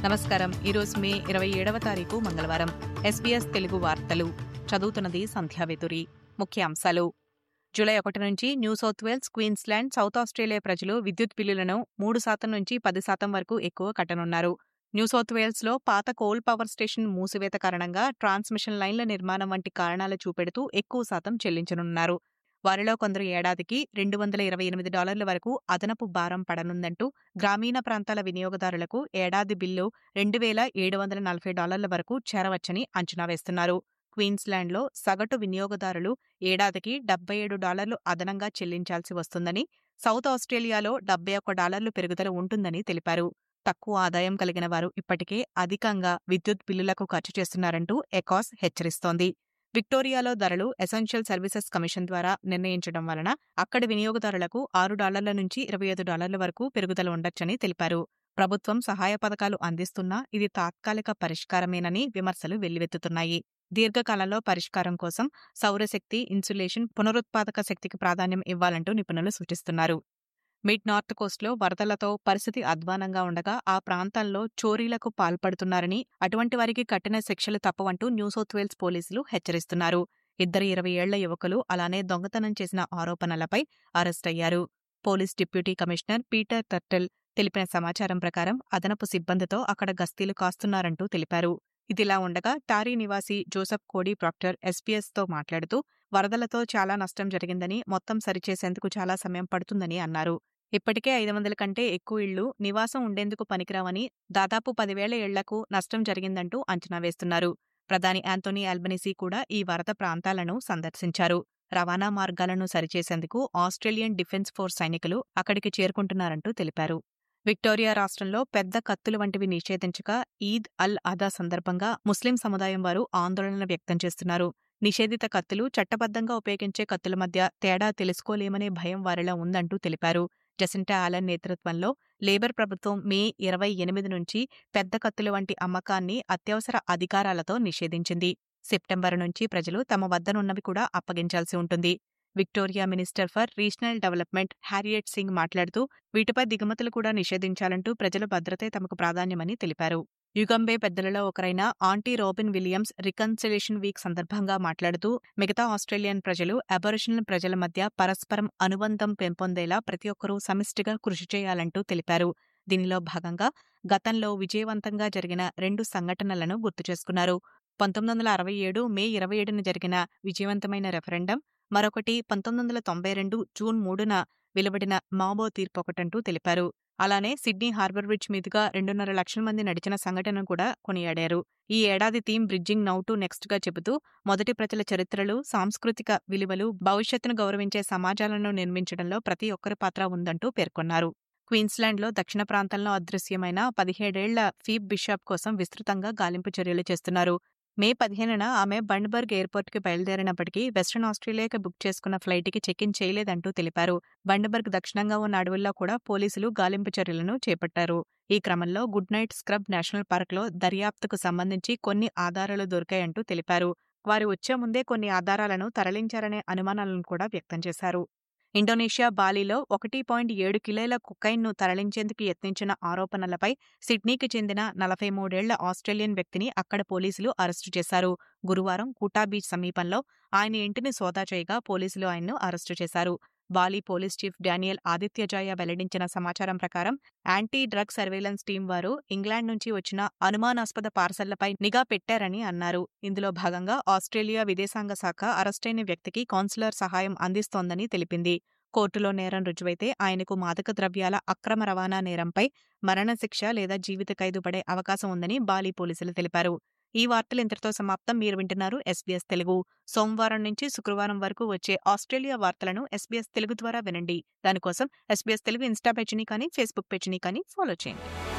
నమస్కారం ఈరోజు మే ఇరవై ఏడవ తారీఖు మంగళవారం ఎస్బీఎస్ తెలుగు వార్తలు చదువుతున్నది సంధ్యావేతురి ముఖ్యాంశాలు జూలై ఒకటి నుంచి new south Wales Queensland south Australia ప్రజలు విద్యుత్ బిల్లులను మూడు శాతం నుంచి పది శాతం వరకు ఎక్కువ కట్టనున్నారు న్యూ సౌత్ వేల్స్లో పాత కోల్ పవర్ స్టేషన్ మూసివేత కారణంగా ట్రాన్స్మిషన్ లైన్ల నిర్మాణం వంటి కారణాలు చూపెడుతూ ఎక్కువ శాతం చెల్లించనున్నారు వారిలో కొందరు ఏడాదికి రెండు వందల ఇరవై ఎనిమిది డాలర్ల వరకు అదనపు భారం పడనుందంటూ గ్రామీణ ప్రాంతాల వినియోగదారులకు ఏడాది బిల్లు రెండు వేల ఏడు వందల నలభై డాలర్ల వరకు చేరవచ్చని అంచనా వేస్తున్నారు క్వీన్స్లాండ్లో సగటు వినియోగదారులు ఏడాదికి డెబ్బై ఏడు డాలర్లు అదనంగా చెల్లించాల్సి వస్తుందని సౌత్ ఆస్ట్రేలియాలో డెబ్బై ఒక్క డాలర్లు పెరుగుదల ఉంటుందని తెలిపారు తక్కువ ఆదాయం కలిగిన వారు ఇప్పటికే అధికంగా విద్యుత్ బిల్లులకు ఖర్చు చేస్తున్నారంటూ ఎకాస్ హెచ్చరిస్తోంది విక్టోరియాలో ధరలు ఎసెన్షియల్ సర్వీసెస్ కమిషన్ ద్వారా నిర్ణయించడం వలన అక్కడి వినియోగదారులకు ఆరు డాలర్ల నుంచి ఇరవై ఐదు డాలర్ల వరకు పెరుగుదల ఉండొచ్చని తెలిపారు ప్రభుత్వం సహాయ పథకాలు అందిస్తున్నా ఇది తాత్కాలిక పరిష్కారమేనని విమర్శలు వెల్లువెత్తుతున్నాయి దీర్ఘకాలంలో పరిష్కారం కోసం సౌరశక్తి ఇన్సులేషన్ పునరుత్పాదక శక్తికి ప్రాధాన్యం ఇవ్వాలంటూ నిపుణులు సూచిస్తున్నారు మిడ్ నార్త్ కోస్ట్లో వరదలతో పరిస్థితి అధ్వానంగా ఉండగా ఆ ప్రాంతాల్లో చోరీలకు పాల్పడుతున్నారని అటువంటి వారికి కఠిన శిక్షలు తప్పవంటూ న్యూ సౌత్ వేల్స్ పోలీసులు హెచ్చరిస్తున్నారు ఇద్దరు ఇరవై ఏళ్ల యువకులు అలానే దొంగతనం చేసిన ఆరోపణలపై అరెస్ట్ అయ్యారు police deputy commissioner Peter Thurtell తెలిపిన సమాచారం ప్రకారం అదనపు సిబ్బందితో అక్కడ గస్తీలు కాస్తున్నారంటూ తెలిపారు ఇదిలా ఉండగా టారీ నివాసి జోసెఫ్ కోడీ ప్రాక్టర్ ఎస్పీఎస్తో మాట్లాడుతూ వరదలతో చాలా నష్టం జరిగిందని మొత్తం సరిచేసేందుకు చాలా సమయం పడుతుందని అన్నారు ఇప్పటికే ఐదు వందల కంటే ఎక్కువ ఇళ్లు నివాసం ఉండేందుకు పనికిరావని దాదాపు పదివేల ఇళ్లకు నష్టం జరిగిందంటూ అంచనా వేస్తున్నారు ప్రధాని యాంతోనీ ఆల్బనీసీ కూడా ఈ వరద ప్రాంతాలను సందర్శించారు రవాణా మార్గాలను సరిచేసేందుకు ఆస్ట్రేలియన్ డిఫెన్స్ ఫోర్స్ సైనికులు అక్కడికి చేరుకుంటున్నారంటూ తెలిపారు విక్టోరియా రాష్ట్రంలో పెద్ద కత్తులు వంటివి నిషేధించగా ఈద్ అల్ అదా సందర్భంగా ముస్లిం సముదాయం వారు ఆందోళన వ్యక్తం చేస్తున్నారు నిషేధిత కత్తులు చట్టబద్దంగా ఉపయోగించే కత్తుల మధ్య తేడా తెలుసుకోలేమనే భయం వారిలో ఉందంటూ తెలిపారు జసింటా ఆలన్ నేతృత్వంలో లేబర్ ప్రభుత్వం మే ఇరవై ఎనిమిది నుంచి పెద్ద కత్తుల వంటి అమ్మకాన్ని అత్యవసర అధికారాలతో నిషేధించింది సెప్టెంబర్ నుంచి ప్రజలు తమ వద్దనున్నవి కూడా అప్పగించాల్సి ఉంటుంది Victoria minister for regional development Harriet Singh మాట్లాడుతూ వీటిపై దిగుమతులు కూడా నిషేధించాలంటూ ప్రజల భద్రతే తమకు ప్రాధాన్యమని తెలిపారు యుగంబే పెద్దలలో ఒకరైన aunty Robyn Williams reconciliation week సందర్భంగా మాట్లాడుతూ మిగతా ఆస్ట్రేలియన్ ప్రజలు అబరిజినల్ ప్రజల మధ్య పరస్పరం అనుబంధం పెంపొందేలా ప్రతి ఒక్కరూ సమిష్టిగా కృషి చేయాలంటూ తెలిపారు దీనిలో భాగంగా గతంలో విజయవంతంగా జరిగిన రెండు సంఘటనలను గుర్తు చేసుకున్నారు పంతొమ్మిది వందల అరవై ఏడు మే ఇరవై ఏడున జరిగిన విజయవంతమైన రెఫరెండం మరొకటి పంతొమ్మిది వందల తొంభై రెండు జూన్ మూడున వెలువడిన మాబో తీర్పు ఒకటంటూ తెలిపారు అలానే సిడ్నీ హార్బర్ బ్రిడ్జ్ మీదుగా రెండున్నర లక్షల మంది నడిచిన సంఘటనను కూడా కొనియాడారు ఈ ఏడాది theme bridging now to next గా చెబుతూ మొదటి ప్రజల చరిత్రలు సాంస్కృతిక విలువలు భవిష్యత్తును గౌరవించే సమాజాలను నిర్మించడంలో ప్రతి ఒక్కరి పాత్ర ఉందంటూ పేర్కొన్నారు క్వీన్స్లాండ్లో దక్షిణ ప్రాంతంలో అదృశ్యమైన పదిహేడేళ్ల ఫీబ్ బిషప్ కోసం విస్తృతంగా గాలింపు చర్యలు చేస్తున్నారు మే పదిహేనున ఆమె బండ్బర్గ్ ఎయిర్పోర్ట్కి బయలుదేరినప్పటికీ వెస్ట్రన్ ఆస్ట్రేలియాకి బుక్ చేసుకున్న ఫ్లైట్కి చెక్ ఇన్ చేయలేదంటూ తెలిపారు బండ్బర్గ్ దక్షిణంగా ఉన్న అడవుల్లో కూడా పోలీసులు గాలింపు చర్యలను చేపట్టారు ఈ క్రమంలో గుడ్ నైట్ స్క్రబ్ నేషనల్ పార్క్లో దర్యాప్తుకు సంబంధించి కొన్ని ఆధారాలు దొరికాయంటూ తెలిపారు వారు వచ్చే ముందే కొన్ని ఆధారాలను తరలించారనే అనుమానాలను కూడా వ్యక్తం చేశారు ఇండోనేషియా బాలీలో ఒకటి పాయింట్ ఏడు కిలోల కుకైన్ను తరలించేందుకు యత్నించిన ఆరోపణలపై సిడ్నీకి చెందిన నలభై మూడేళ్ల ఆస్ట్రేలియన్ వ్యక్తిని అక్కడ పోలీసులు అరెస్టు చేశారు గురువారం కుటా బీచ్ సమీపంలో ఆయన ఇంటిని సోదా చేయగా పోలీసులు ఆయన్ను అరెస్టు చేశారు Bali police chief Daniel Adityajaya వెల్లడించిన సమాచారం ప్రకారం యాంటీ డ్రగ్ సర్వేలెన్స్ టీం వారు ఇంగ్లాండ్ నుంచి వచ్చిన అనుమానాస్పద పార్సళ్లపై నిఘా పెట్టారని అన్నారు ఇందులో భాగంగా ఆస్ట్రేలియా విదేశాంగ శాఖ అరెస్టైన వ్యక్తికి కౌన్సిలర్ సహాయం అందిస్తోందని తెలిపింది కోర్టులో నేరం రుజువైతే ఆయనకు మాదక ద్రవ్యాల అక్రమ రవాణా నేరంపై మరణశిక్ష లేదా జీవిత ఖైదు పడే అవకాశం ఉందని బాలీ పోలీసులు తెలిపారు ఈ వార్తలు ఇంతటితో సమాప్తం మీరు వింటున్నారు ఎస్బీఎస్ తెలుగు సోమవారం నుంచి శుక్రవారం వరకు వచ్చే ఆస్ట్రేలియా వార్తలను ఎస్బీఎస్ తెలుగు ద్వారా వినండి దానికోసం ఎస్బీఎస్ తెలుగు ఇన్స్టా పేజీని కానీ ఫేస్బుక్ పేజీని కానీ ఫాలో చేయండి